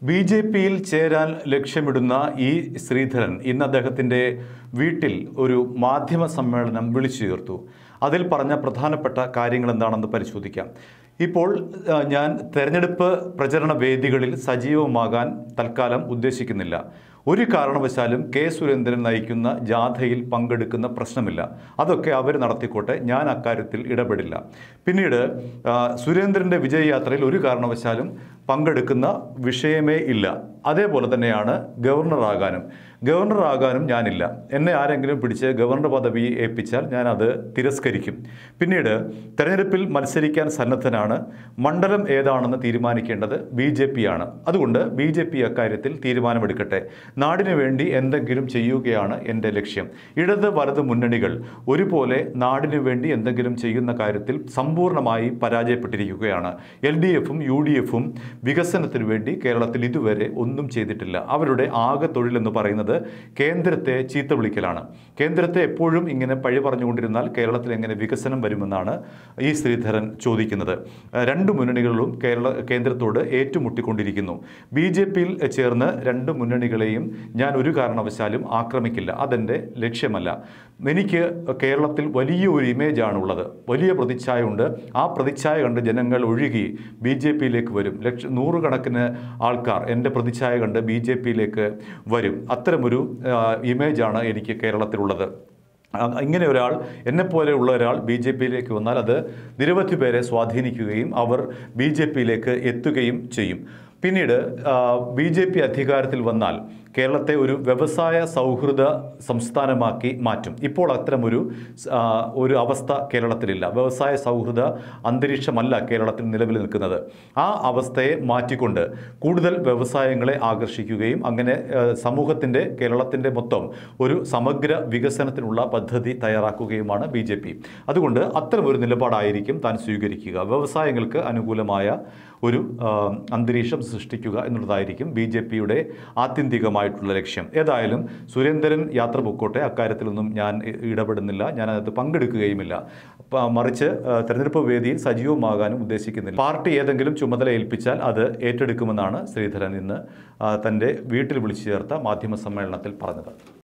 B J പിയിൽ ചേരാൻ ലക്ഷ്യമിടുന്ന ഈ ശ്രീധരൻ ഇന്ന് അദ്ദേഹത്തിൻ്റെ വീട്ടിൽ ഒരു മാധ്യമ സമ്മേളനം വിളിച്ചു ചേർത്തു അതിൽ പറഞ്ഞ പ്രധാനപ്പെട്ട കാര്യങ്ങൾ എന്താണെന്ന് പരിശോധിക്കാം ഇപ്പോൾ ആ, ഞാൻ തെരഞ്ഞെടുപ്പ് പ്രചരണ വേദികളിൽ സജീവമാകാൻ തൽക്കാലം ഉദ്ദേശിക്കുന്നില്ല ഒരു കാരണവശാലും കെ സുരേന്ദ്രൻ നയിക്കുന്ന ജാഥയിൽ പങ്കെടുക്കുന്ന പ്രശ്നമില്ല അതൊക്കെ അവർ നടത്തിക്കോട്ടെ ഞാൻ അക്കാര്യത്തിൽ ഇടപെടില്ല പിന്നീട് ആ, സുരേന്ദ്രൻ്റെ വിജയയാത്രയിൽ ഒരു കാരണവശാലും പങ്കെടുക്കുന്ന വിഷയമേ ഇല്ല അതേപോലെ തന്നെയാണ് ഗവർണറാകാനും ഗവർണറാകാനും ഞാനില്ല എന്നെ ആരെങ്കിലും പിടിച്ച് ഗവർണർ പദവി ഏൽപ്പിച്ചാൽ ഞാൻ അത് തിരസ്കരിക്കും പിന്നീട് തെരഞ്ഞെടുപ്പിൽ മത്സരിക്കാൻ സന്നദ്ധനാണ് മണ്ഡലം ഏതാണെന്ന് തീരുമാനിക്കേണ്ടത് ബി ജെ പി ആണ് അതുകൊണ്ട് ബി ജെ പി അക്കാര്യത്തിൽ തീരുമാനമെടുക്കട്ടെ നാടിനു വേണ്ടി എന്തെങ്കിലും ചെയ്യുകയാണ് എൻ്റെ ലക്ഷ്യം ഇടത് വലത് മുന്നണികൾ ഒരുപോലെ നാടിനു വേണ്ടി എന്തെങ്കിലും ചെയ്യുന്ന കാര്യത്തിൽ സമ്പൂർണ്ണമായി പരാജയപ്പെട്ടിരിക്കുകയാണ് എൽ ഡി എഫും യു ഡി എഫും വികസനത്തിനു വേണ്ടി കേരളത്തിൽ ഇതുവരെ ഒന്നും ചെയ്തിട്ടില്ല അവരുടെ ആകെ തൊഴിലെന്ന് പറയുന്നത് കേന്ദ്രത്തെ ചീത്ത വിളിക്കലാണ് കേന്ദ്രത്തെ എപ്പോഴും ഇങ്ങനെ പഴി പറഞ്ഞുകൊണ്ടിരുന്നാൽ കേരളത്തിൽ എങ്ങനെ വികസനം വരുമെന്നാണ് ഈ ശ്രീധരൻ ചോദിക്കുന്നത് ഏഹ് രണ്ട് മുന്നണികളിലും കേരള കേന്ദ്രത്തോട് ഏറ്റുമുട്ടിക്കൊണ്ടിരിക്കുന്നു ബി ജെ പിയിൽ ചേർന്ന് രണ്ട് മുന്നണികളെയും ഞാൻ ഒരു കാരണവശാലും ആക്രമിക്കില്ല അതെൻ്റെ ലക്ഷ്യമല്ല എനിക്ക് കേരളത്തിൽ വലിയ ഒരു ഇമേജാണ് ഉള്ളത് വലിയ പ്രതിച്ഛായ ഉണ്ട് ആ പ്രതിച്ഛായ കണ്ട് ജനങ്ങൾ ഒഴുകി ബി ജെ പിയിലേക്ക് വരും ലക്ഷ നൂറുകണക്കിന് ആൾക്കാർ എൻ്റെ പ്രതിച്ഛായ കണ്ട് ബി ജെ പിയിലേക്ക് വരും അത്തരമൊരു ആ, ഇമേജാണ് എനിക്ക് കേരളത്തിലുള്ളത് ആ, ഇങ്ങനെ ഒരാൾ എന്നെപ്പോലെയുള്ള ഒരാൾ ബി ജെ പിയിലേക്ക് വന്നാൽ അത് നിരവധി പേരെ സ്വാധീനിക്കുകയും അവർ ബി ജെ പിയിലേക്ക് എത്തുകയും ചെയ്യും പിന്നീട് ബി ജെ പി അധികാരത്തിൽ വന്നാൽ കേരളത്തെ ഒരു വ്യവസായ സൗഹൃദ സംസ്ഥാനമാക്കി മാറ്റും ഇപ്പോൾ അത്തരമൊരു ആ, ഒരു അവസ്ഥ കേരളത്തിലില്ല വ്യവസായ സൗഹൃദ അന്തരീക്ഷമല്ല കേരളത്തിൽ നിലവിൽ നിൽക്കുന്നത് ആ അവസ്ഥയെ മാറ്റിക്കൊണ്ട് കൂടുതൽ വ്യവസായങ്ങളെ ആകർഷിക്കുകയും അങ്ങനെ സമൂഹത്തിൻ്റെ കേരളത്തിൻ്റെ മൊത്തം ഒരു സമഗ്ര വികസനത്തിനുള്ള പദ്ധതി തയ്യാറാക്കുകയുമാണ് ബി ജെ പി അതുകൊണ്ട് അത്തരമൊരു നിലപാടായിരിക്കും താൻ സ്വീകരിക്കുക വ്യവസായങ്ങൾക്ക് അനുകൂലമായ ഒരു ആ, അന്തരീക്ഷം സൃഷ്ടിക്കുക എന്നുള്ളതായിരിക്കും ബി ജെ പിയുടെ ആത്യന്തികമായിട്ടുള്ള ലക്ഷ്യം ഏതായാലും സുരേന്ദ്രൻ യാത്ര പൊക്കോട്ടെ അക്കാര്യത്തിലൊന്നും ഞാൻ ഇ- ഇടപെടുന്നില്ല ഞാൻ അതിനകത്ത് പങ്കെടുക്കുകയുമില്ല പ- മറിച്ച് ആ, തെരഞ്ഞെടുപ്പ് വേദിയിൽ സജീവമാകാനും ഉദ്ദേശിക്കുന്നില്ല പാർട്ടി ഏതെങ്കിലും ചുമതല ഏൽപ്പിച്ചാൽ അത് ഏറ്റെടുക്കുമെന്നാണ് ശ്രീധരൻ ഇന്ന് ആ, തൻ്റെ വീട്ടിൽ വിളിച്ചു ചേർത്ത മാധ്യമ സമ്മേളനത്തിൽ പറഞ്ഞത്